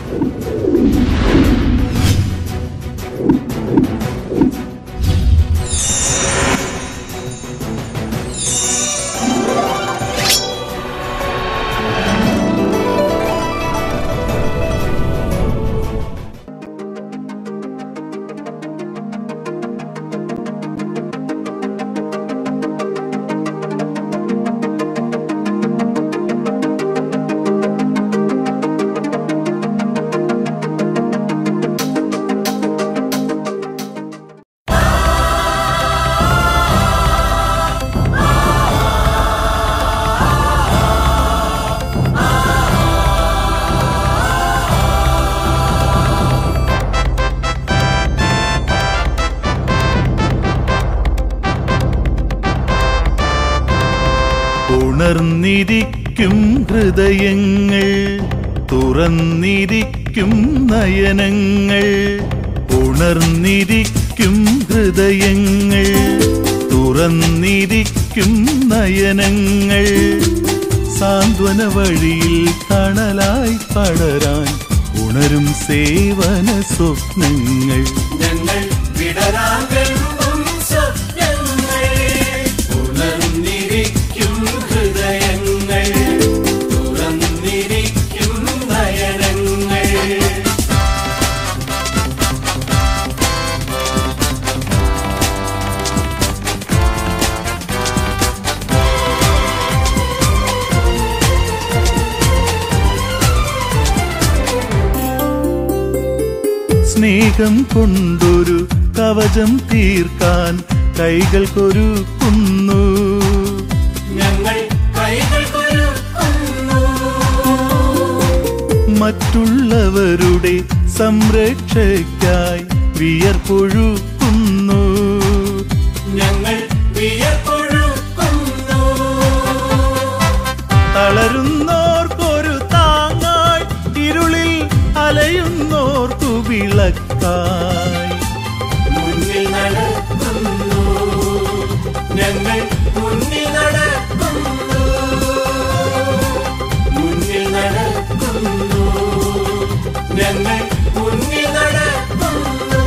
ഉണർന്നിരിക്കും ഹൃദയങ്ങൾ തുറന്നിരിക്കും നയനങ്ങൾ ഉണർന്നിരിക്കും ഹൃദയങ്ങൾ തുറന്നിരിക്കും നയനങ്ങൾ സാന്ത്വന വഴിയിൽ തണലായി പടരാൻ ഉണരും സേവന സ്വപ്നങ്ങൾ ഞങ്ങൾ വിടരാൻ വെമ്പും സ്വപ്നങ്ങൾ ഉണർന്നിരിക്കും ഹൃദയങ്ങൾ തുറന്നിരിക്കും നയനങ്ങൾ സ്നേഹം കൊണ്ടൊരു കവചം തീർക്കാൻ കൈകൾ കൊരുക്കുന്നു ഞങ്ങൾ കൈകൾ കൊരുക്കുന്നു മറ്റുള്ളവരുടെ സംരക്ഷയ്ക്കായി വിയർപ്പൊഴുക്കുന്നു ഞങ്ങൾ വിയർപ്പൊഴുക്കുന്നു തളരുന്നോർക്കൊരു താങ്ങായി ഇരുളിൽ അലയുന്നോർക്കു വിളക്കായി മുന്നിൽ നടക്കുന്നു ഞങ്ങൾ മുന്നിൽ നടക്കുന്നു മുന്നിൽ നടക്കുന്നു ഞങ്ങൾ മുന്നിൽ നടക്കുന്നു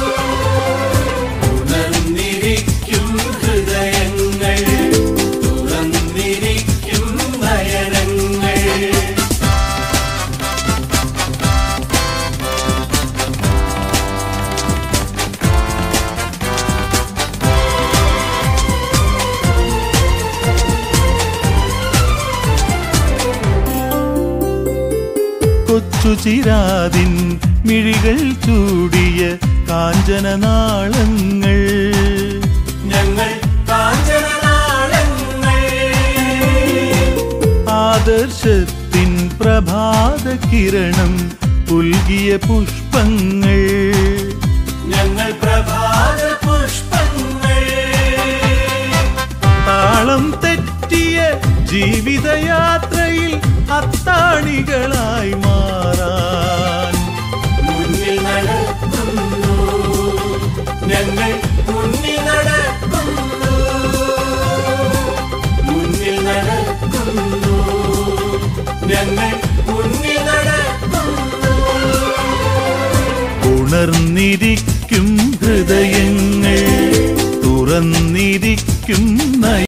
ഉണർന്നിരിക്കും ഹൃദയങ്ങൾ തുറന്നിരിക്കും നയനങ്ങൾ കൊച്ചു ചിരാതിൻ മിഴികൾ ചൂടിയ കാഞ്ചന നാളങ്ങൾ ഞങ്ങൾ കാഞ്ചനനാളങ്ങൾ ആദർശത്തിൻ പ്രഭാത കിരണം പുൽകിയ പുഷ്പങ്ങൾ ഞങ്ങൾ പ്രഭാത പുഷ്പങ്ങൾ താളം തെറ്റിയ ജീവിതയാത്രയിൽ അത്താണികളായി മാറാൻ മുന്നിൽ നടക്കുന്നു ഞങ്ങൾ മുന്നിൽ നടക്കുന്നു മുന്നിൽ നടക്കുന്നു ഞങ്ങൾ മുന്നിൽ നടക്കുന്നു ഉണർന്നിരിക്കും ഹൃദയങ്ങൾ തുറന്നിരിക്കും നയ